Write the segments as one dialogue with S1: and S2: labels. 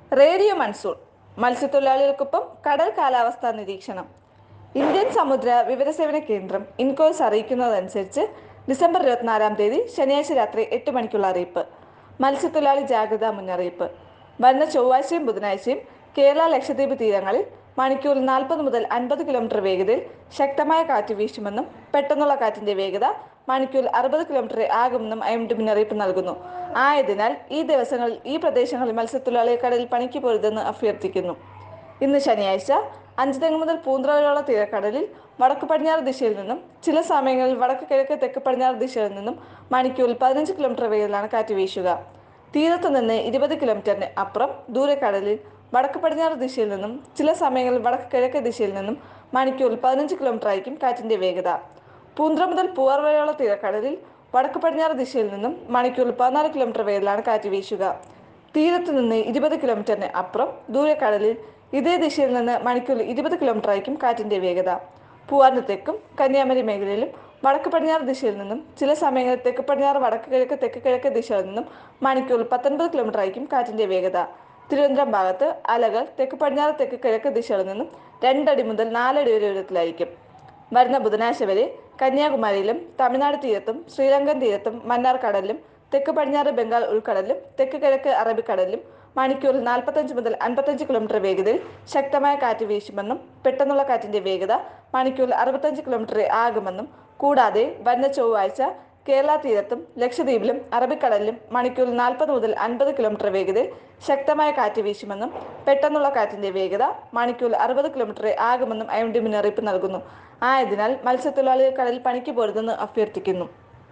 S1: radio monsoon മത്സ്യത്തൊഴിലാളികൾക്കൊപ്പം കടൽ കാലാവസ്ഥാ നിരീക്ഷണം ഇന്ത്യൻ സമുദ്ര വിവരസേവന കേന്ദ്രം ഇൻകോയ്സ് അറിയിക്കുന്നതനുസരിച്ച് ഡിസംബർ ഇരുപത്തിനാലാം തീയതി ശനിയാഴ്ച രാത്രി എട്ട് മണിക്കുള്ള അറിയിപ്പ് മത്സ്യത്തൊഴിലാളി ജാഗ്രതാ മുന്നറിയിപ്പ് വരുന്ന ചൊവ്വാഴ്ചയും ബുധനാഴ്ചയും കേരള ലക്ഷദ്വീപ് തീരങ്ങളിൽ മണിക്കൂറിൽ നാൽപ്പത് മുതൽ അൻപത് കിലോമീറ്റർ വേഗതയിൽ ശക്തമായ കാറ്റ് വീശുമെന്നും പെട്ടെന്നുള്ള കാറ്റിന്റെ വേഗത മണിക്കൂറിൽ അറുപത് കിലോമീറ്റർ ആകുമെന്നും ഐ എം ഡി മുന്നറിയിപ്പ് നൽകുന്നു ആയതിനാൽ ഈ ദിവസങ്ങളിൽ ഈ പ്രദേശങ്ങളിൽ മത്സ്യത്തൊഴിലാളികൾ കടലിൽ പണിക്ക് പോരുതെന്ന് അഭ്യർത്ഥിക്കുന്നു ഇന്ന് ശനിയാഴ്ച അഞ്ചുതെങ്ങ് മുതൽ പൂന്തറ വരെയുള്ള തീരക്കടലിൽ വടക്ക് പടിഞ്ഞാറ് ദിശയിൽ നിന്നും ചില സമയങ്ങളിൽ വടക്ക് കിഴക്ക് തെക്ക് പടിഞ്ഞാറ് ദിശയിൽ നിന്നും മണിക്കൂറിൽ പതിനഞ്ച് കിലോമീറ്റർ വേഗത്തിലാണ് കാറ്റ് വീശുക തീരത്ത് നിന്ന് ഇരുപത് കിലോമീറ്ററിന് അപ്പുറം ദൂരക്കടലിൽ വടക്ക് പടിഞ്ഞാറ് ദിശയിൽ നിന്നും ചില സമയങ്ങളിൽ വടക്ക് കിഴക്ക് ദിശയിൽ നിന്നും മണിക്കൂറിൽ പതിനഞ്ച് കിലോമീറ്റർ ആയിരിക്കും കാറ്റിന്റെ വേഗത പൂന്തറ മുതൽ പൂവാർ വരെയുള്ള തീരക്കടലിൽ വടക്ക് പടിഞ്ഞാറ് ദിശയിൽ നിന്നും മണിക്കൂറിൽ പതിനാല് കിലോമീറ്റർ വേഗത്തിലാണ് കാറ്റ് വീശുക തീരത്ത് നിന്ന് ഇരുപത് കിലോമീറ്ററിന് അപ്പുറം ദൂരക്കടലിൽ ഇതേ ദിശയിൽ നിന്ന് മണിക്കൂറിൽ ഇരുപത് കിലോമീറ്റർ ആയിരിക്കും കാറ്റിന്റെ വേഗത പൂവാറിന് തെക്കും കന്യാകുമാരി മേഖലയിലും വടക്ക് പടിഞ്ഞാറ് ദിശയിൽ നിന്നും ചില സമയങ്ങളിൽ തെക്ക് പടിഞ്ഞാറ് വടക്ക് കിഴക്ക് തെക്ക് കിഴക്ക് ദിശയിൽ നിന്നും മണിക്കൂറിൽ പത്തൊൻപത് കിലോമീറ്റർ ആയിരിക്കും കാറ്റിന്റെ വേഗത തിരുവനന്തപുരം ഭാഗത്ത് അലകൾ തെക്ക് പടിഞ്ഞാറ് തെക്ക് കിഴക്ക് ദിശയിൽ നിന്നും രണ്ടടി മുതൽ നാലടി വരെ ഉയരത്തിലായിരിക്കും വരുന്ന ബുധനാഴ്ച വരെ കന്യാകുമാരിയിലും തമിഴ്നാട് തീരത്തും ശ്രീലങ്കൻ തീരത്തും മന്നാർ കടലിലും തെക്ക് പടിഞ്ഞാറ് ബംഗാൾ ഉൾക്കടലിലും തെക്ക് കിഴക്ക് അറബിക്കടലിലും മണിക്കൂറിൽ നാൽപ്പത്തഞ്ച് മുതൽ അൻപത്തഞ്ച് കിലോമീറ്റർ വേഗതയിൽ ശക്തമായ കാറ്റ് വീശുമെന്നും പെട്ടെന്നുള്ള കാറ്റിന്റെ വേഗത മണിക്കൂറിൽ അറുപത്തഞ്ച് കിലോമീറ്റർ ആകുമെന്നും കൂടാതെ വരുന്ന ചൊവ്വാഴ്ച കേരള തീരത്തും ലക്ഷദ്വീപിലും അറബിക്കടലിലും മണിക്കൂറിൽ നാൽപ്പത് മുതൽ അൻപത് കിലോമീറ്റർ വേഗതയിൽ ശക്തമായ കാറ്റ് വീശുമെന്നും പെട്ടെന്നുള്ള കാറ്റിന്റെ വേഗത മണിക്കൂറിൽ അറുപത് കിലോമീറ്റർ ആകുമെന്നും ഐ എം ഡി മുന്നറിയിപ്പ് നൽകുന്നു ആയതിനാൽ മത്സ്യത്തൊഴിലാളികൾ കടലിൽ പണിക്ക് പോരുതെന്ന് അഭ്യർത്ഥിക്കുന്നു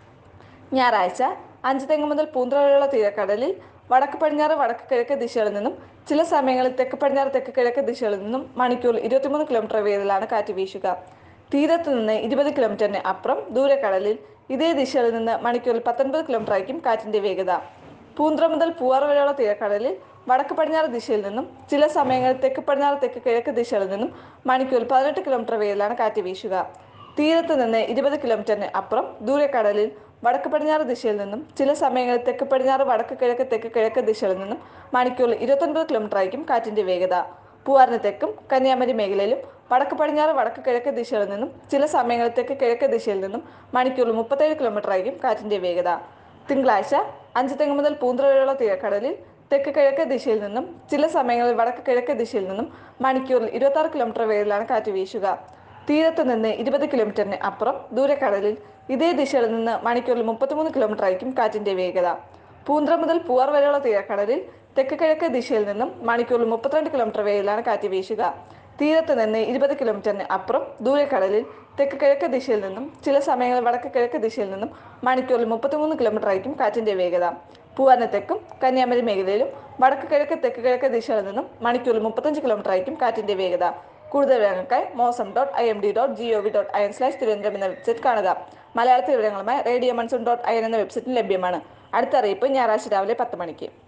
S1: ഞായറാഴ്ച അഞ്ച് തെങ്ങ് മുതൽ പൂന്തറ വരെയുള്ള തീരക്കടലിൽ വടക്ക് പടിഞ്ഞാറ് വടക്ക് കിഴക്ക് ദിശകളിൽ നിന്നും ചില സമയങ്ങളിൽ തെക്ക് പടിഞ്ഞാറ് തെക്ക് കിഴക്ക് ദിശകളിൽ നിന്നും മണിക്കൂറിൽ ഇരുപത്തിമൂന്ന് കിലോമീറ്റർ വേഗത്തിലാണ് കാറ്റ് വീശുക തീരത്ത് നിന്ന് ഇരുപത് കിലോമീറ്ററിന് അപ്പുറം ദൂരക്കടലിൽ ഇതേ ദിശയിൽ നിന്ന് മണിക്കൂറിൽ പത്തൊൻപത് കിലോമീറ്റർ ആയിരിക്കും കാറ്റിന്റെ വേഗത പൂന്തറ മുതൽ പൂവാർ വരെയുള്ള തീരക്കടലിൽ വടക്ക് പടിഞ്ഞാറ് ദിശയിൽ നിന്നും ചില സമയങ്ങളിൽ തെക്ക് പടിഞ്ഞാറ് തെക്ക് കിഴക്ക് ദിശകളിൽ നിന്നും മണിക്കൂറിൽ പതിനെട്ട് കിലോമീറ്റർ വേഗത്തിലാണ് കാറ്റ് വീശുക തീരത്ത് നിന്ന് ഇരുപത് കിലോമീറ്ററിന് അപ്പുറം ദൂരക്കടലിൽ വടക്ക് പടിഞ്ഞാറ് ദിശയിൽ നിന്നും ചില സമയങ്ങളിൽ തെക്ക് പടിഞ്ഞാറ് വടക്ക് കിഴക്ക് തെക്ക് കിഴക്ക് ദിശയിൽ നിന്നും മണിക്കൂറിൽ ഇരുപത്തൊൻപത് കിലോമീറ്റർ ആയിരിക്കും കാറ്റിന്റെ വേഗത പൂവാറിന് തെക്കും കന്യാകുമാരി മേഖലയിലും വടക്ക് പടിഞ്ഞാറ് വടക്ക് കിഴക്ക് ദിശയിൽ നിന്നും ചില സമയങ്ങളിൽ തെക്ക് കിഴക്ക് ദിശയിൽ നിന്നും മണിക്കൂറിൽ മുപ്പത്തേഴ് കിലോമീറ്റർ ആയിരിക്കും കാറ്റിന്റെ വേഗത തിങ്കളാഴ്ച അഞ്ച് തെങ്ങ് മുതൽ പൂന്തറ വരെയുള്ള തീരക്കടലിൽ തെക്ക് കിഴക്ക് ദിശയിൽ നിന്നും ചില സമയങ്ങളിൽ വടക്ക് കിഴക്ക് ദിശയിൽ നിന്നും മണിക്കൂറിൽ ഇരുപത്തി കിലോമീറ്റർ വേഗത്തിലാണ് കാറ്റ് വീശുക തീരത്ത് നിന്ന് ഇരുപത് കിലോമീറ്ററിന് അപ്പുറം ദൂരക്കടലിൽ ഇതേ ദിശയിൽ നിന്ന് മണിക്കൂറിൽ മുപ്പത്തിമൂന്ന് കിലോമീറ്റർ ആയിരിക്കും കാറ്റിന്റെ വേഗത പൂന്തറ മുതൽ പൂവാർ വരെയുള്ള തീരക്കടലിൽ തെക്ക് കിഴക്ക് ദിശയിൽ നിന്നും മണിക്കൂറിൽ മുപ്പത്തിരണ്ട് കിലോമീറ്റർ വേഗത്തിലാണ് കാറ്റ് വീശുക തീരത്ത് നിന്ന് ഇരുപത് കിലോമീറ്ററിന് അപ്പുറം ദൂരക്കടലിൽ തെക്ക് കിഴക്ക് ദിശയിൽ നിന്നും ചില സമയങ്ങളിൽ വടക്ക് കിഴക്ക് ദിശയിൽ നിന്നും മണിക്കൂറിൽ മുപ്പത്തിമൂന്ന് കിലോമീറ്റർ ആയിരിക്കും കാറ്റിന്റെ വേഗത പൂവാറിന് തെക്കും കന്യാകുമാരി മേഖലയിലും വടക്ക് കിഴക്ക് തെക്ക് കിഴക്ക് ദിശയിൽ നിന്നും മണിക്കൂറിൽ മുപ്പത്തഞ്ച് കിലോമീറ്റർ ആയിരിക്കും കാറ്റിന്റെ വേഗത കൂടുതൽ വിവരങ്ങൾക്കായി Mausam dot I M D dot G O V dot I N slash Thiruvananthapuram എന്ന വെബ്സൈറ്റ് കാണുക മലയാളത്തിൽ വിവരങ്ങളുമായി radio monsoon dot I N എന്ന വെബ്സൈറ്റിൽ ലഭ്യമാണ് അടുത്ത അറിയിപ്പ് ഞായറാഴ്ച രാവിലെ പത്ത് മണിക്ക്